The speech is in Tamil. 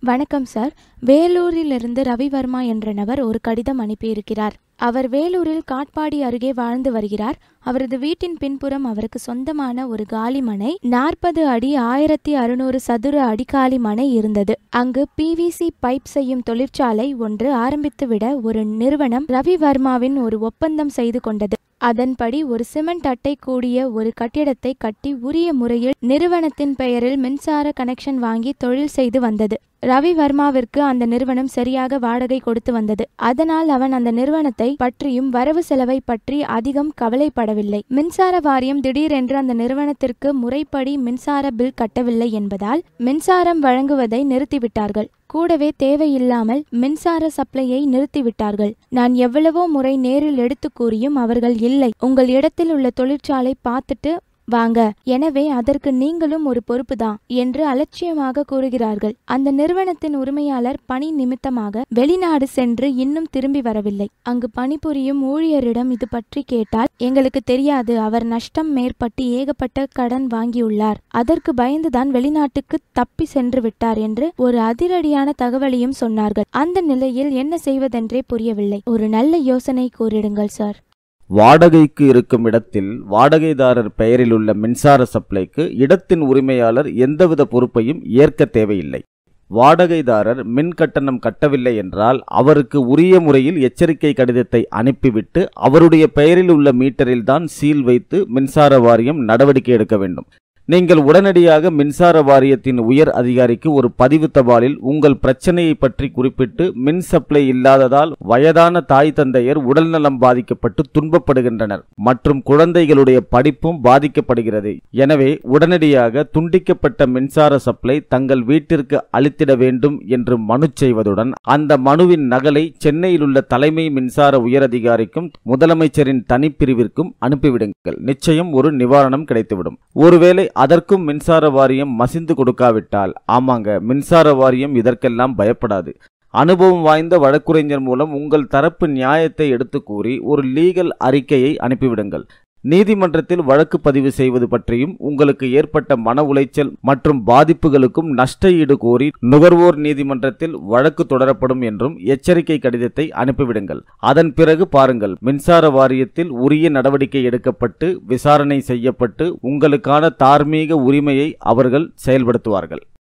வணக்கம் சார் வேலூரிலிருந்து ரவிவர்மா என்ற நபர் ஒரு கடிதம் அனுப்பியிருக்கிறார் அவர் வேலூரில் காட்பாடி அருகே வாழ்ந்து வருகிறார் அவரது வீட்டின் பின்புறம் அவருக்கு சொந்தமான ஒரு காலி மனை நாற்பது அடி ஆயிரத்தி அறுநூறு சதுர அடிக்காலி மனை இருந்தது அங்கு பிவிசி பைப் செய்யும் தொழிற்சாலை ஒன்று ஆரம்பித்துவிட ஒரு நிறுவனம் ரவிவர்மாவின் ஒரு ஒப்பந்தம் செய்து கொண்டது அதன்படி ஒரு சிமெண்ட் அட்டை கூடிய ஒரு கட்டிடத்தை கட்டி உரிய முறையில் நிறுவனத்தின் பெயரில் மின்சார கனெக்ஷன் வாங்கி தொழில் செய்து வந்தது ரவி வர்மாவிற்கு அந்த நிறுவனம் சரியாக வாடகை கொடுத்து வந்தது அதனால் அவன் அந்த நிறுவனத்தை பற்றியும் வரவு செலவை பற்றி அதிகம் கவலைப்படவில்லை மின்சார வாரியம் திடீரென்று அந்த நிறுவனத்திற்கு முறைப்படி மின்சார பில் கட்டவில்லை என்பதால் மின்சாரம் வழங்குவதை நிறுத்திவிட்டார்கள் கூடவே தேவையில்லாமல் மின்சார சப்ளையை நிறுத்திவிட்டார்கள் நான் எவ்வளவோ முறை நேரில் எடுத்து கூறியும் அவர்கள் இல்லை உங்கள் இடத்தில் உள்ள தொழிற்சாலை பார்த்துட்டு வாங்க எனவே அதற்கு நீங்களும் ஒரு பொறுப்புதான் என்று அலட்சியமாக கூறுகிறார்கள் அந்த நிறுவனத்தின் உரிமையாளர் பணி நிமித்தமாக வெளிநாடு சென்று இன்னும் திரும்பி வரவில்லை அங்கு பணிபுரியும் ஊழியரிடம் இது பற்றி கேட்டால் எங்களுக்கு தெரியாது அவர் நஷ்டம் மேற்பட்டு ஏகப்பட்ட கடன் வாங்கியுள்ளார் அதற்கு பயந்துதான் வெளிநாட்டுக்கு தப்பி சென்று விட்டார் என்று ஒரு அதிரடியான தகவலையும் சொன்னார்கள் அந்த நிலையில் என்ன செய்வதென்றே புரியவில்லை ஒரு நல்ல யோசனை கூறிடுங்கள் சார் வாடகைக்கு இருக்கும் இடத்தில் வாடகைதாரர் பெயரில் உள்ள மின்சார சப்ளைக்கு இடத்தின் உரிமையாளர் எந்தவித பொறுப்பையும் ஏற்க தேவையில்லை வாடகைதாரர் மின் கட்டணம் கட்டவில்லை என்றால் அவருக்கு உரிய முறையில் எச்சரிக்கை கடிதத்தை அனுப்பிவிட்டு அவருடைய பெயரில் உள்ள மீட்டரில்தான் சீல் வைத்து மின்சார வாரியம் நடவடிக்கை எடுக்க வேண்டும் நீங்கள் உடனடியாக மின்சார வாரியத்தின் உயர் அதிகாரிக்கு ஒரு பதிவு தபாலில் உங்கள் பிரச்சனையை பற்றி குறிப்பிட்டு மின் சப்ளை இல்லாததால் வயதான தாய் தந்தையர் உடல்நலம் பாதிக்கப்பட்டு துன்பப்படுகின்றனர் மற்றும் குழந்தைகளுடைய படிப்பும் பாதிக்கப்படுகிறது எனவே உடனடியாக துண்டிக்கப்பட்ட மின்சார சப்ளை தங்கள் வீட்டிற்கு அளித்திட வேண்டும் என்று மனு செய்வதுடன் அந்த மனுவின் நகலை சென்னையில் உள்ள தலைமை மின்சார உயரதிகாரிக்கும் முதலமைச்சரின் தனிப்பிரிவிற்கும் அனுப்பிவிடுங்கள் நிச்சயம் ஒரு நிவாரணம் கிடைத்துவிடும் ஒருவேளை அதற்கும் மின்சார வாரியம் மசிந்து கொடுக்காவிட்டால் ஆமாங்க மின்சார வாரியம் இதற்கெல்லாம் பயப்படாது அனுபவம் வாய்ந்த வழக்குரைஞர் மூலம் உங்கள் தரப்பு நியாயத்தை எடுத்து கூறி ஒரு லீகல் அறிக்கையை அனுப்பிவிடுங்கள் நீதிமன்றத்தில் வழக்கு பதிவு செய்வது பற்றியும் உங்களுக்கு ஏற்பட்ட மன உளைச்சல் மற்றும் பாதிப்புகளுக்கும் நஷ்ட ஈடு கோரி நுகர்வோர் நீதிமன்றத்தில் வழக்கு தொடரப்படும் என்றும் எச்சரிக்கை கடிதத்தை அனுப்பிவிடுங்கள் அதன் பிறகு பாருங்கள் மின்சார வாரியத்தில் உரிய நடவடிக்கை எடுக்கப்பட்டு விசாரணை செய்யப்பட்டு உங்களுக்கான தார்மீக உரிமையை அவர்கள் செயல்படுத்துவார்கள்